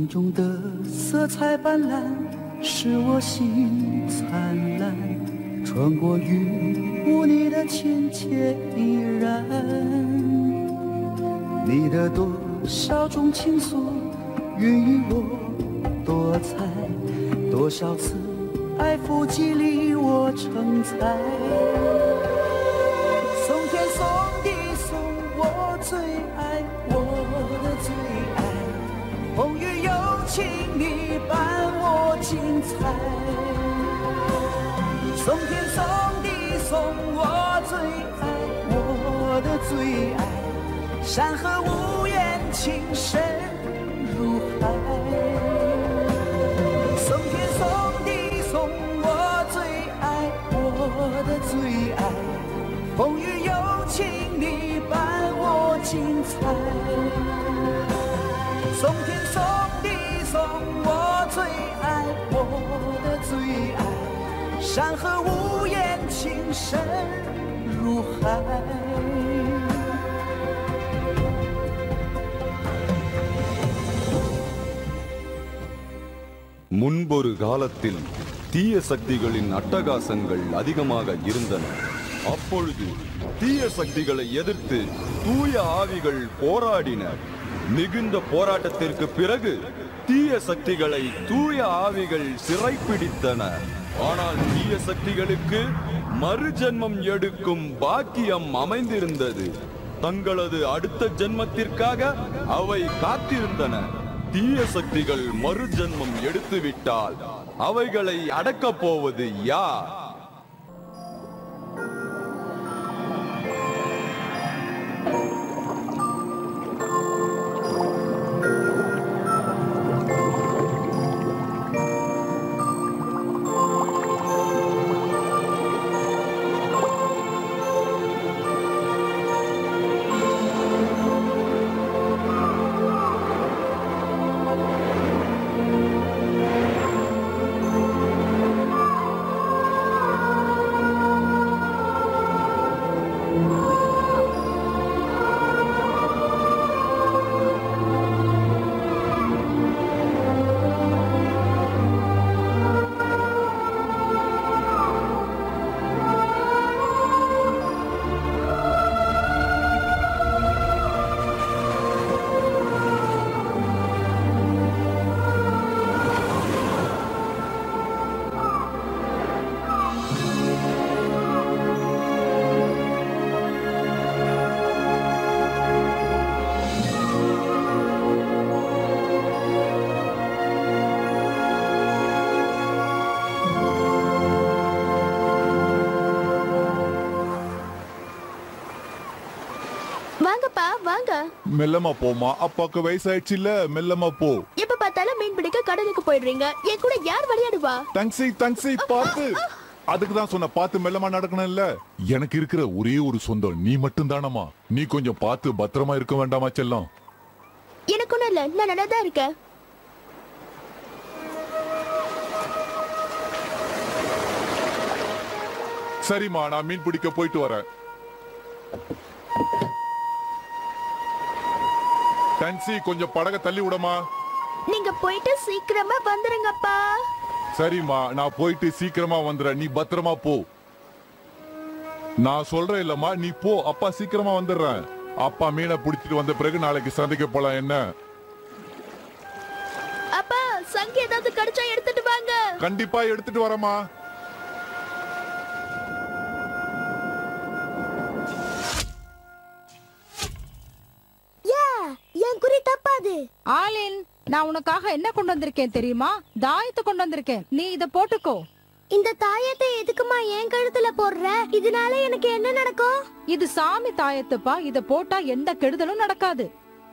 梦中的色彩斑斓，使我心灿烂。穿过云雾，你的亲切依然。你的多少种情愫，孕育我多彩。多少次爱抚激励我成才。送天送地送我最爱，我的最爱。风雨有情你伴我精彩。送天送地送我最爱，我的最爱。山河无言，情深如海。送天送地送我最爱，我的最爱。风雨有情你伴我精彩。送天送地送我最爱，我的最爱。山河无言，情深如海。 முன்பொரு காலத்தில் தீய சக்திகளின் அட்டகாசங்கள் அதிகமாக இருந்தன அப்பொழுது தீய சக்திகளை எதிர்த்து தூய ஆவிகள் போராடின மிகுந்த போராட்டத்திற்கு பிறகு தீய சக்திகளை தூய ஆவிகள் சிறைப்பிடித்தன ஆனால் தீய சக்திகளுக்கு மறுஜென்மம் எடுக்கும் பாக்கியம் அமைந்திருந்தது தங்களது அடுத்த ஜென்மத்திற்காக அவை காத்திருந்தன தீய சக்திகள் மறுஜென்மம் எடுத்துவிட்டால் அவைகளை அடக்கப் போவது யார் வாங்கப்பா வாங்க மெல்லமா போமா அப்பாக்கு வயசாயிடுச்சு இல்ல மெல்லமா போ எப்ப பார்த்தாலும் மீன் பிடிக்க கடலுக்கு போயிடுறீங்க என் கூட யார் விளையாடுவா தங்சி தங்சி பார்த்து அதுக்கு தான் சொன்ன பார்த்து மெல்லமா நடக்கணும் இல்ல எனக்கு இருக்கிற ஒரே ஒரு சொந்தம் நீ மட்டும் தானமா நீ கொஞ்சம் பார்த்து பத்திரமா இருக்க வேண்டாமா செல்லம் எனக்கு ஒண்ணும் இல்ல நான் நல்லா தான் இருக்கேன் சரிம்மா நான் மீன் பிடிக்க போயிட்டு வரேன் தன்சி கொஞ்சம் படக தள்ளி விடமா நீங்க போயிட்டு சீக்கிரமா வந்துருங்கப்பா சரிம்மா நான் போயிட்டு சீக்கிரமா வந்துடுறேன் நீ பத்திரமா போ நான் சொல்றேன் இல்லம்மா நீ போ அப்பா சீக்கிரமா வந்துடுறேன் அப்பா மீனை பிடிச்சிட்டு வந்த பிறகு நாளைக்கு சந்தைக்கு போலாம் என்ன அப்பா சங்கு ஏதாவது கிடைச்சா எடுத்துட்டு வாங்க கண்டிப்பா எடுத்துட்டு வரமா என் குறி தப்பாது ஆலின் நான் உனக்காக என்ன கொண்டு வந்திருக்கேன் தெரியுமா தாயத்தை கொண்டு வந்திருக்கேன் நீ இத போட்டுக்கோ இந்த தாயத்தை எதுக்குமா என் கழுத்துல போடுற இதனால எனக்கு என்ன நடக்கும் இது சாமி தாயத்துப்பா இத போட்டா எந்த கெடுதலும் நடக்காது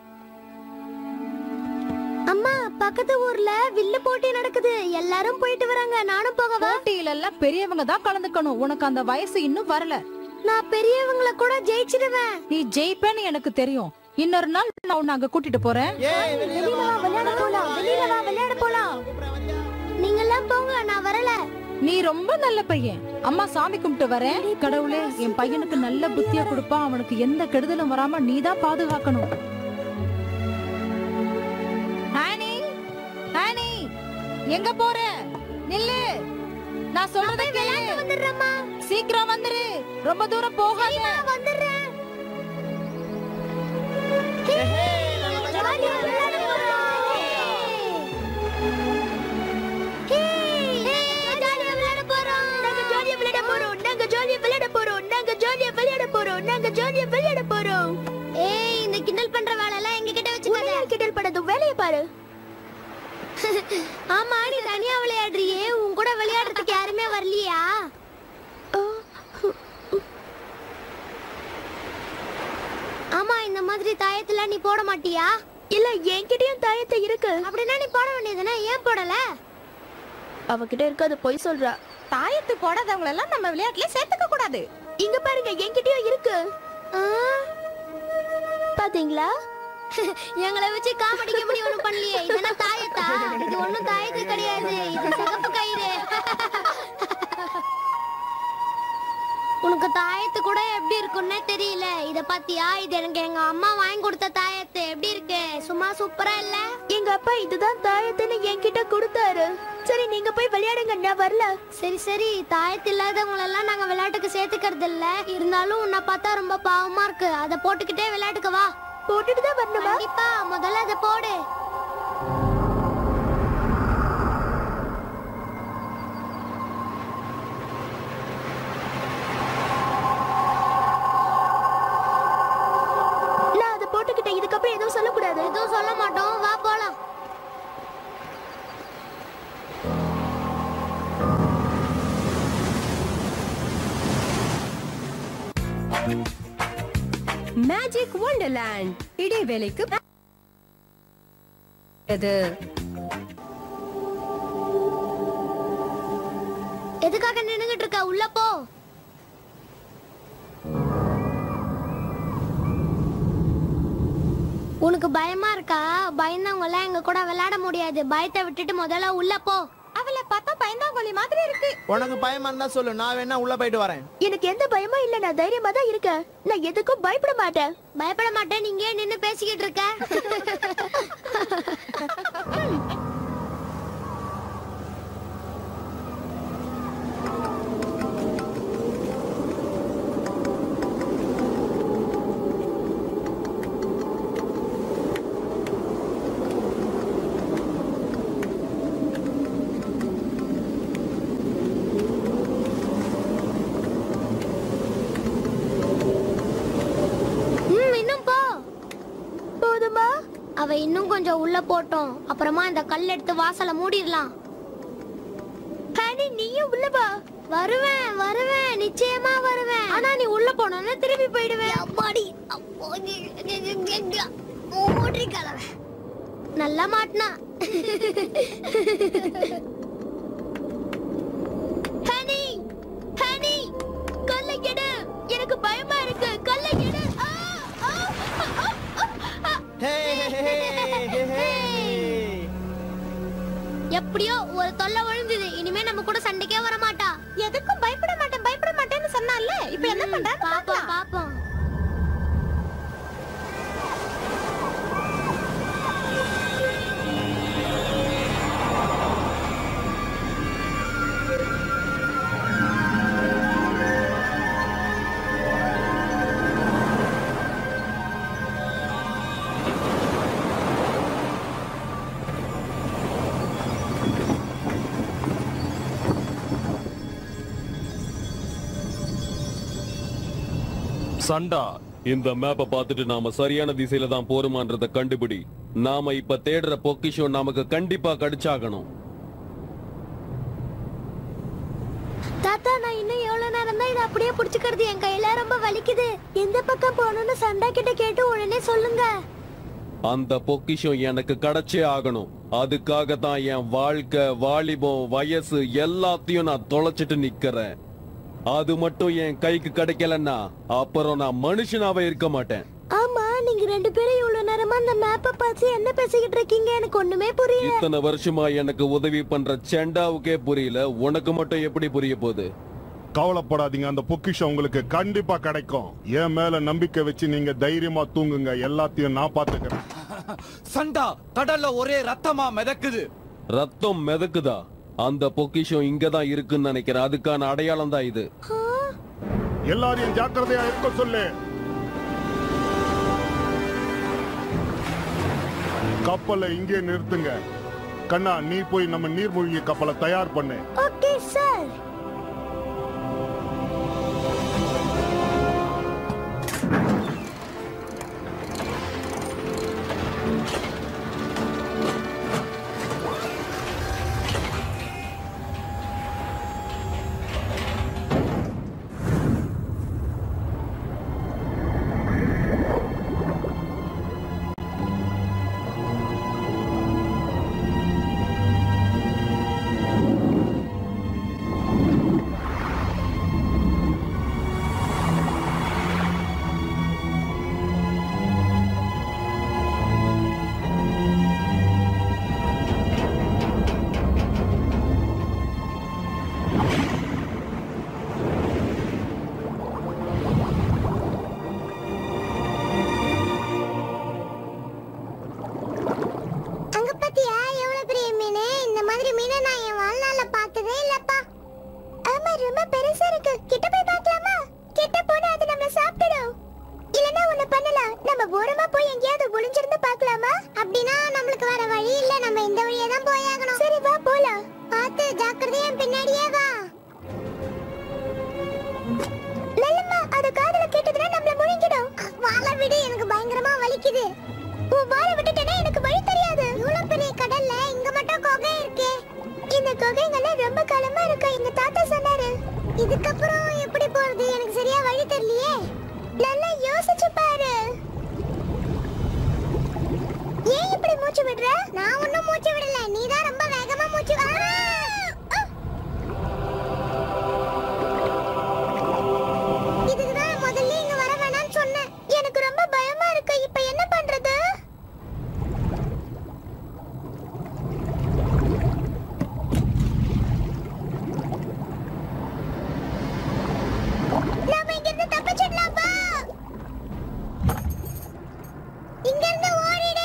அம்மா பக்கத்து ஊர்ல வில்லு போட்டி நடக்குது எல்லாரும் போயிட்டு வராங்க நானும் போகவா போட்டியில எல்லாம் பெரியவங்க தான் கலந்துக்கணும் உனக்கு அந்த வயசு இன்னும் வரல நான் பெரியவங்கள கூட ஜெயிச்சிடுவேன் நீ ஜெயிப்பேன்னு எனக்கு தெரியும் இன்னொரு நாள் நான் உன்னை அங்க கூட்டிட்டு போறேன் வெளியில வா விளையாட போலாம் வெளியில வா விளையாட போலாம் நீங்க எல்லாம் போங்க நான் வரல நீ ரொம்ப நல்ல பையன் அம்மா சாமி கும்பிட்டு வரேன் கடவுளே என் பையனுக்கு நல்ல புத்தியா கொடுப்பா அவனுக்கு எந்த கெடுதலும் வராம நீ தான் பாதுகாக்கணும் ஆனி எங்க போற நில்லு நான் சொல்றத கேளு வந்துடுறேம்மா சீக்கிரம் வந்துரு ரொம்ப தூரம் போகாத வந்துடுறேன் ஜாலியா விளையாட போறோம். ஜாலியா விளையாட போறோம். நாங்க ஜாலியா விளையாட போறோம். நாங்க ஜாலியா விளையாட போறோம். நாங்க ஜாலியா விளையாட போறோம். நாங்க ஜாலியா விளையாட போறோம். ஏய் இந்த கிண்டல் பண்ற வேலை எல்லாம் எங்க கிட்ட வச்சுக்காத கிண்டல் பண்ணது வேலைய பாரு ஆமா நீ தனியா விளையாடுறியே உன் கூட விளையாடுறதுக்கு யாருமே வரலையா ஆமா இந்த மாதிரி தாயத்துல நீ போட மாட்டியா இல்ல என்கிட்டயும் தாயத்தை இருக்கு அப்படின்னா நீ போட வேண்டியதுனா ஏன் போடல அவகிட்ட இருக்காது பொய் சொல்றா தாயத்து போடாதவங்க எல்லாம் நம்ம விளையாட்டுல சேர்த்துக்க கூடாது இங்க பாருங்க என்கிட்டயும் இருக்கு பாத்தீங்களா எங்களை வச்சு காமெடி கிமெடி ஒண்ணும் பண்ணலையே இதெல்லாம் தாயத்தா இது ஒண்ணும் தாயத்து கிடையாது இது சிகப்பு கயிறு உனக்கு தாயத்து கூட எப்படி இருக்குன்னே தெரியல இத பாத்தியா இது எனக்கு எங்க அம்மா வாங்கி கொடுத்த தாயத்து எப்படி இருக்கு சும்மா சூப்பரா இல்ல எங்க அப்பா இதுதான் தாயத்துன்னு என்கிட்ட கொடுத்தாரு சரி நீங்க போய் விளையாடுங்க நான் வரல சரி சரி தாயத்து இல்லாதவங்க எல்லாம் நாங்க விளையாட்டுக்கு சேர்த்துக்கிறது இல்ல இருந்தாலும் உன்னை பார்த்தா ரொம்ப பாவமா இருக்கு அத போட்டுக்கிட்டே விளையாட்டுக்கு வா போட்டுட்டு தான் வரணுமா கண்டிப்பா முதல்ல அதை போடு நான் அதை போட்டுக்கிட்டேன் இதுக்கப்புறம் எதுவும் சொல்லக்கூடாது எதுவும் சொல்ல மாட்டோம் வா போலாம் மேஜிக் வண்டர்லேண்ட் இடைவேளைக்கு அது எதுக்காக நின்னுகிட்டு இருக்க உள்ள போ உனக்கு பயமா இருக்கா பயந்தவங்க எல்லாம் எங்க கூட விளையாட முடியாது பயத்தை விட்டுட்டு முதல்ல உள்ள போ அவளை பார்த்தா பயந்தாங்கோலி மாதிரி இருக்கு உனக்கு பயமா இருந்தா சொல்லு நான் வேணா உள்ள போயிட்டு வரேன் எனக்கு எந்த பயமும் இல்ல நான் தைரியமா தான் இருக்கேன் நான் எதுக்கும் பயப்பட மாட்டேன் பயப்பட மாட்டேன் நீங்க ஏன் நின்னு பேசிக்கிட்டு இருக்க ம், இன்னும் போ போதுமா அவ இன்னும் கொஞ்சம் உள்ள போட்டோம் அப்புறமா இந்த கல் எடுத்து வாசலை மூடிடலாம் ஹனி நீயும் உள்ள வா வருவேன் வருவேன் நிச்சயமா வருவேன் ஆனா நீ உள்ள போனோம்னா திரும்பி போயிடுவேன் அம்மாடி மூடி கலவை நல்லா மாட்டினா ஹனி ஹனி கல்லை எடு எனக்கு பயமா இருக்கு கல்லை எடு ஆ, ஆ, ஆ, ஆ, ஆ. ஹே, ஹே, ஹே, ஹே, ஹே, ஹே. எப்படியோ ஒரு தொல்லை விழுந்தது இனிமே நம்ம கூட சண்டைக்கே வர மாட்டா எதுக்கும் பயப்பட மாட்டேன் பயப்பட மாட்டேன்னு சொன்னால இப்ப என்ன பண்றான்னு பாப்போம் பாக்கலாம் பாப்போம் சண்டா இந்த மேப்பை பார்த்துட்டு நாம சரியான திசையில தான் போறோமான்றத கண்டுபிடி நாம இப்ப தேடுற பொக்கிஷம் நமக்கு கண்டிப்பா கிடைச்சாகணும் தாத்தா நான் இன்னும் எவ்வளவு நேரம் தான் இதை அப்படியே புடிச்சுக்கிறது என் கையில ரொம்ப வலிக்குது எந்த பக்கம் போகணும்னு சண்டா கிட்ட கேட்டு உடனே சொல்லுங்க அந்த பொக்கிஷம் எனக்கு கிடைச்சே ஆகணும் அதுக்காக தான் என் வாழ்க்கை வாலிபம் வயசு எல்லாத்தையும் நான் தொலைச்சிட்டு நிக்கிறேன் அது மட்டும் என் கைக்கு கிடைக்கலன்னா அப்புறம் நான் மனுஷனாவே இருக்க மாட்டேன் ஆமா நீங்க ரெண்டு பேரும் இவ்வளவு நேரமா அந்த மேப்பை பார்த்து என்ன பேசிக்கிட்டு இருக்கீங்க எனக்கு ஒண்ணுமே புரியல இத்தனை வருஷமா எனக்கு உதவி பண்ற செண்டாவுக்கே புரியல உனக்கு மட்டும் எப்படி புரிய போகுது கவலைப்படாதீங்க அந்த பொக்கிஷம் உங்களுக்கு கண்டிப்பா கிடைக்கும் என் மேல நம்பிக்கை வச்சு நீங்க தைரியமா தூங்குங்க எல்லாத்தையும் நான் பாத்துக்கிறேன் சண்டா கடல்ல ஒரே ரத்தமா மிதக்குது ரத்தம் மிதக்குதா அந்த பொக்கிஷம் இங்கதான் இருக்குன்னு நினைக்கிறேன் அதுக்கான அடையாளம் தான் இது எல்லாரையும் ஜாக்கிரதையா இருக்க சொல்லு கப்பலை இங்கே நிறுத்துங்க கண்ணா நீ போய் நம்ம நீர்மூழ்கி கப்பலை தயார் பண்ணு ஓகே சார் அங்க பாத்தியா எவ்வளவு பெரிய மீன் இந்த மாதிரி மீனை நான் என் வாழ்நாள்ல பார்த்ததே இல்லப்பா ஆமா ரொம்ப பெருசா இருக்கு கிட்ட போய் பார்க்கலாமா கிட்ட போனா அது நம்மள சாப்பிடும் இல்லனா ஒண்ணு பண்ணலாம் நம்ம ஓரமா போய் எங்கேயாவது ஒளிஞ்சிருந்து பார்க்கலாமா அப்படின்னா நம்மளுக்கு வேற வழி இல்ல நம்ம இந்த வழியா தான் போயாகணும் சரி வா போலாம் பார்த்து ஜாக்கிரதையா என் பின்னாடியே வா லல்லம்மா அது காதுல கேட்டதுன்னா நம்மள முழுங்கிடும் வாழ விடு எனக்கு பயங்கரமா வலிக்குது உன் வாழ விட்டுட்டேன்னா எனக்கு வழி தெரியாது இவ்வளவு பெரிய கடல்ல இங்க மட்டும் குகை இருக்கே இந்த குகைங்கெல்லாம் ரொம்ப காலமா இருக்கு எங்க தாத்தா சொன்னாரு இதுக்கப்புறம் எப்படி போறது எனக்கு சரியா வழி தெரியலையே நல்லா யோசிச்சு பாரு ஏன் இப்படி மூச்சு விடுற நான் ஒண்ணும் மூச்சு விடல நீ தான் ரொம்ப வேகமா மூச்சு ஆ! ஆ! இதுக்குதான் முதல்ல இங்க வர வேணாம்னு சொன்னேன் எனக்கு ரொம்ப பயமா இருக்கு இப்ப என்ன பண்றது நாம இங்க இருந்து தப்பிச்சிடலாமா இங்க இருந்து ஓடிடு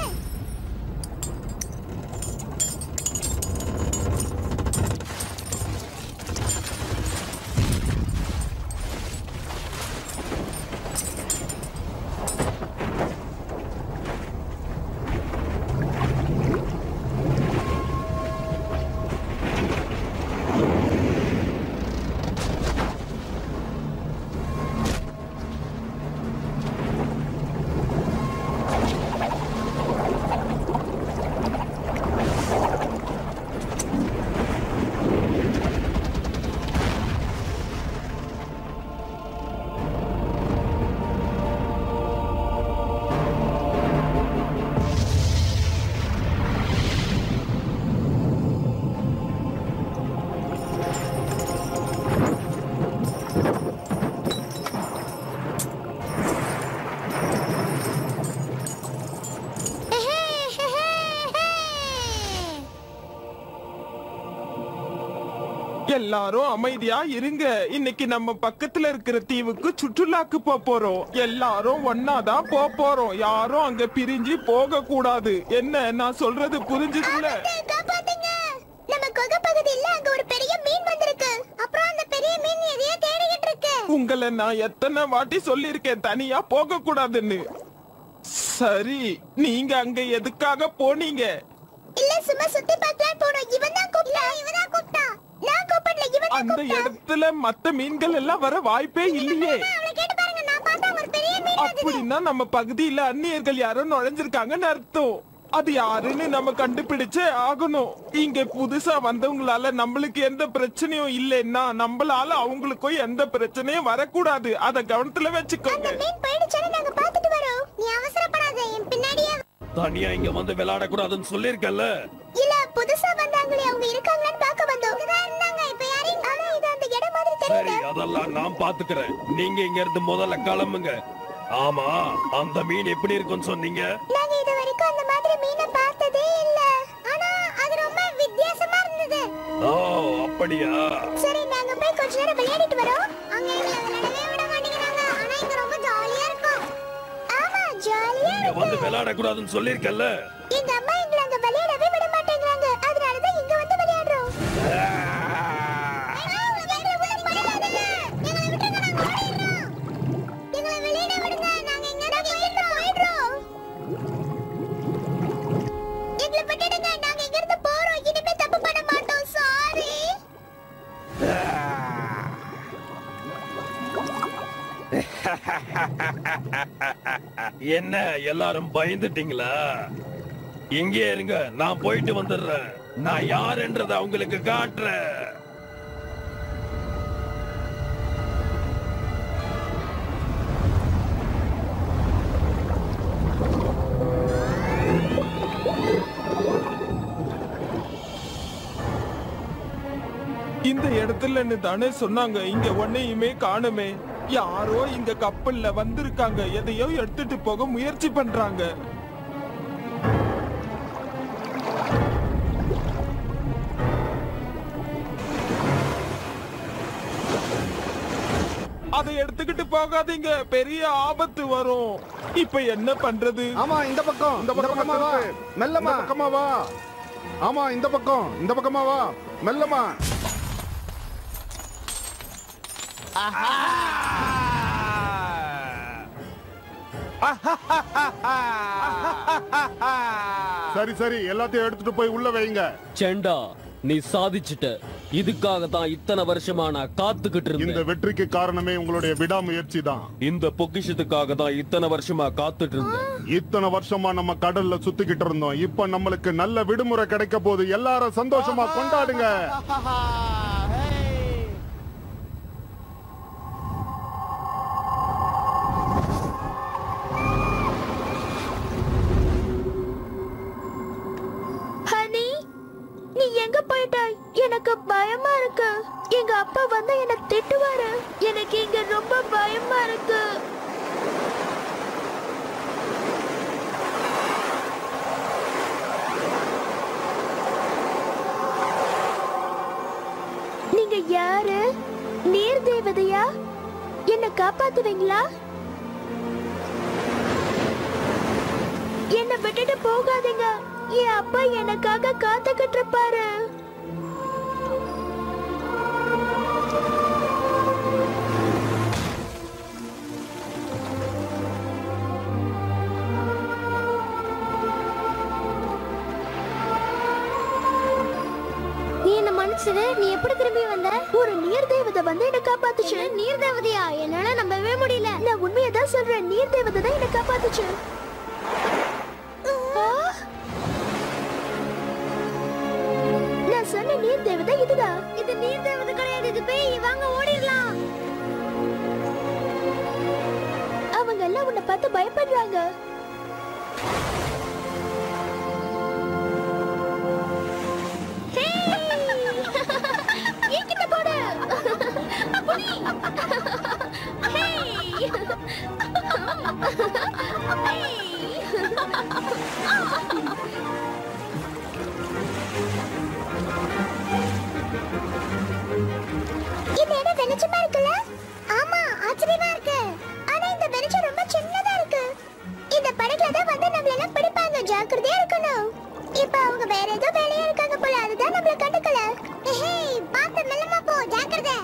எல்லாரும் அமைதியா இருங்க இன்னைக்கு நம்ம பக்கத்துல இருக்கிற தீவுக்கு சுற்றுலாக்கு போக போறோம் எல்லாரும் ஒன்னாதான் போக போறோம் யாரும் அங்க பிரிஞ்சு போக கூடாது என்ன நான் சொல்றது புரிஞ்சுதுல காப்பாத்துங்க நம்ம குகை பகுதியில அங்க ஒரு பெரிய மீன் வந்திருக்கு அப்புறம் அந்த பெரிய மீன் எதையோ தேடிக்கிட்டு இருக்கு உங்களை நான் எத்தனை வாட்டி சொல்லியிருக்கேன் தனியா போக கூடாதுன்னு சரி நீங்க அங்க எதுக்காக போனீங்க இல்ல சும்மா சுத்தி பார்க்கலாம் போனோம் இவன் தான் கூப்பிட்டா இவன் தான் கூப்பிட்டா நான் கூப்பிடல இவன் தான் அந்த கூப்பிட்டா இடத்துல மத்த மீன்கள் எல்லாம் வர வாய்ப்பே இல்லையே அவளை கேட்டு பாருங்க நான் பார்த்தா ஒரு பெரிய மீன் வந்தது அப்படின்னா நம்ம பகுதியில அந்நியர்கள் யாரோ நுழைஞ்சிருக்காங்கன்னு அர்த்தம் அது யாருன்னு நம்ம கண்டுபிடிச்சே ஆகணும் இங்க புதுசா வந்தவங்களால நம்மளுக்கு எந்த பிரச்சனையும் இல்லைன்னா நம்மளால அவங்களுக்கும் எந்த பிரச்சனையும் வரக்கூடாது அத கவனத்துல வச்சுக்கோங்க மீன் போயிடுச்சான்னு நாங்க பார்த்துட்டு வரோம் நீ அவசரப்படாத என் பின்னாடியே வா. தனியா இங்க வந்து விளையாடக்கூடாதுன்னு சொல்லியிருக்கல இல்ல புதுசா வந்தாங்களே அவங்க இருக்காங்களான்னு பார்க்க வந்தோம் இதுதான் இருந்தாங்க இப்ப யாரையும் ஆனா இது அந்த இடம் மாதிரி சரி தெரியல அதெல்லாம் நான் பாத்துக்கிறேன் நீங்க இங்க இருந்து முதல்ல கிளம்புங்க ஆமா அந்த மீன் எப்படி இருக்குன்னு சொன்னீங்க நாங்க இது வரைக்கும் அந்த மாதிரி மீனை பார்த்ததே இல்ல ஆனா அது ரொம்ப வித்தியாசமா இருந்தது ஓ அப்படியா சரி நாங்க போய் கொஞ்ச நேரம் விளையாடிட்டு வரோம் அங்க எங்களை விளையாடவே விட மாட்டேங்கிறாங்க ஆனா இங்க ரொம்ப ஜாலியா இருக்கும் ஆமா ஜாலியா இங்க வந்து விளையாடக்கூடாதுன்னு சொல்லியிருக்கல எங்க அம்மா எங்களை அங்க விளையாடவே விட மாட்டேங்கிறாங்க என்ன எல்லாரும் பயந்துட்டீங்களா இங்கே இருங்க நான் போயிட்டு வந்துடுறேன் நான் யாருன்றத உங்களுக்கு காட்டுறேன் இந்த இடத்துலன்னு தானே சொன்னாங்க இங்க ஒன்னையுமே காணுமே யாரோ இங்க கப்பல்ல வந்திருக்காங்க எதையோ எடுத்துட்டு போக முயற்சி பண்றாங்க அதை எடுத்துக்கிட்டு போகாதீங்க பெரிய ஆபத்து வரும் இப்ப என்ன பண்றது ஆமா இந்த பக்கம் இந்த பக்கமா வா மெல்லமா பக்கமா வா ஆமா இந்த பக்கம் இந்த பக்கமா வா மெல்லமா சரி சரி எல்லாத்தையும் எடுத்துட்டு போய் உள்ள வைங்க செண்டா நீ சாதிச்சிட்ட இதுக்காக தான் இத்தனை வருஷமா நான் காத்துக்கிட்டு இந்த இருந்தேன் வெற்றிக்கு காரணமே உங்களுடைய விடாமுயற்சி தான் இந்த பொக்கிஷத்துக்காக தான் இத்தனை வருஷமா காத்துட்டு இருந்தேன் இத்தனை வருஷமா நம்ம கடல்ல சுத்திக்கிட்டு இருந்தோம் இப்ப நம்மளுக்கு நல்ல விடுமுறை கிடைக்க போது எல்லாரும் சந்தோஷமா கொண்டாடுங்க ஹனி நீ எங்க போயிட்ட எனக்கு பயமா இருக்கு எங்க அப்பா வந்து என்ன திட்டுவாரு எனக்கு இங்க ரொம்ப பயமா இருக்கு நீங்க யாரு நீர் தேவதையா என்ன காப்பாத்துவீங்களா என்ன விட்டுட்டு போகாதீங்க என் அப்பா எனக்காக காத்துக்கிட்டு இருப்பாரு நீ என்ன மன்னிச்சிரு நீ எப்படி திரும்பி வந்த ஒரு நீர் தேவதை வந்து என்ன காப்பாத்துச்சு நீர் தேவதையா என்னால நம்பவே முடியல நான் உண்மையை தான் சொல்றேன் நீர் தேவதை தான் என்ன காப்பாத்துச்சு ஆ! நான் சொன்ன நீர் தேவதை இதுதான் இது நீர் தேவதை கிடையாது இது பேய் வாங்க ஓடிடலாம் அவங்க எல்லாம் உன்னை பார்த்து பயப்படுறாங்க என்கிட்ட போடு புடி ஹேய் இந்த இடம் வெளிச்சமா இருக்குல்ல ஆமா ஆச்சரியமா இருக்கு ஆனா இந்த வெளிச்சம் ரொம்ப சின்னதா இருக்கு இந்த படகுல தான் வந்து நம்மள எல்லாம் பிடிப்பாங்க ஜாக்கிரதையா இருக்கணும் இப்ப அவங்க வேற ஏதோ வேலையா இருக்காங்க போல அதுதான் நம்மள கண்டுக்கல ஹேய் பாத்து மெல்லமா போ ஜாக்கிரதை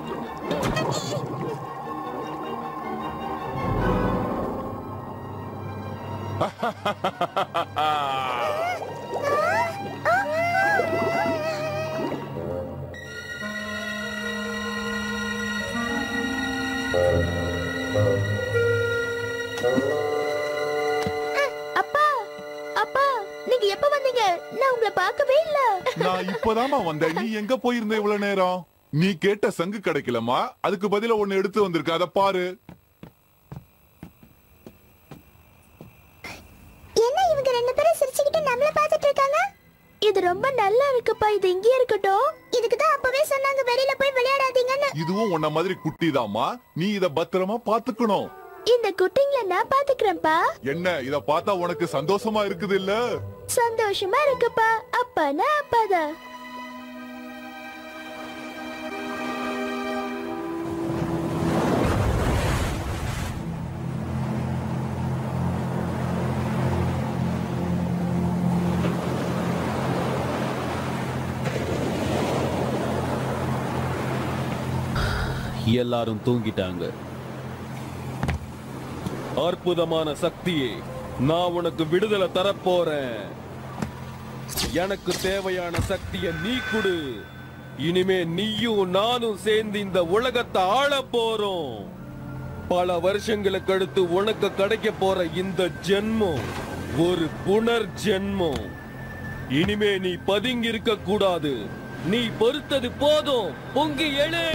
அப்பா அப்பா நீங்க எப்ப வந்தீங்க நான் உங்களை பார்க்கவே இல்ல நான் இப்பதாம்மா வந்தேன் நீ எங்க போயிருந்த இவ்வளவு நேரம் நீ கேட்ட சங்கு கிடைக்கலமா அதுக்கு பதிலா ஒண்ணு எடுத்து வந்திருக்க அத பாரு என்ன இவங்க ரெண்டு பேரும் சிரிச்சுக்கிட்டு நம்மள பார்த்துட்டு இருக்காங்க இது ரொம்ப நல்லா இருக்குப்பா இது இங்கே இருக்கட்டும் இதுக்கு தான் அப்பவே சொன்னாங்க வெளியில போய் விளையாடாதீங்கன்னு இதுவும் உன்ன மாதிரி குட்டிதாம்மா நீ இத பத்திரமா பாத்துக்கணும் இந்த குட்டிங்களை நான் பாத்துக்கிறேன்ப்பா என்ன இத பார்த்தா உனக்கு சந்தோஷமா இருக்குது இல்ல சந்தோஷமா இருக்குப்பா அப்பானா அப்பாதான் எல்லாரும் தூங்கிட்டாங்க அற்புதமான சக்தியே நான் உனக்கு விடுதலை தரப்போறேன் எனக்கு தேவையான சக்தியை நீ கொடு இனிமே நீயும் நானும் சேர்ந்து இந்த உலகத்தை ஆள போறோம் பல வருஷங்களுக்கு அடுத்து உனக்கு கிடைக்க போற இந்த ஜென்மம் ஒரு புனர் ஜென்மம் இனிமே நீ பதுங்கி இருக்க கூடாது நீ பொறுத்தது போதும் பொங்கி எழு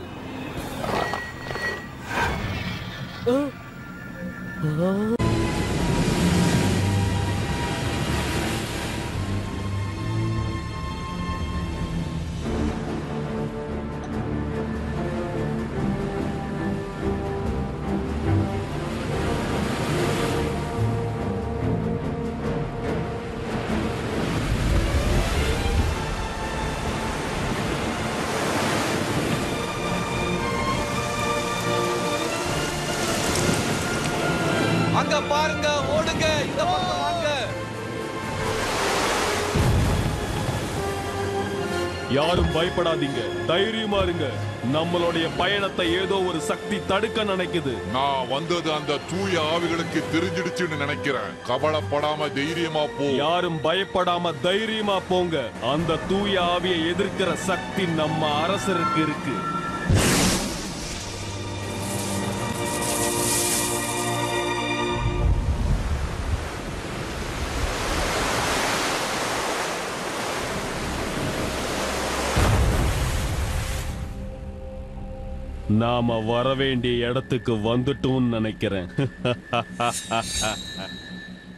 அங்க பாருங்க ஓடுங்க இந்த பக்கம் வாங்க யாரும் பயப்படாதீங்க தைரியமா இருங்க நம்மளுடைய பயணத்தை ஏதோ ஒரு சக்தி தடுக்க நினைக்குது நான் வந்தது அந்த தூய ஆவிகளுக்கு தெரிஞ்சிடுச்சுன்னு நினைக்கிறேன் கவலைப்படாம தைரியமா போ யாரும் பயப்படாம தைரியமா போங்க அந்த தூய ஆவியை எதிர்க்கிற சக்தி நம்ம அரசருக்கு இருக்கு நாம வர வேண்டிய இடத்துக்கு வந்துட்டோம்னு நினைக்கிறேன்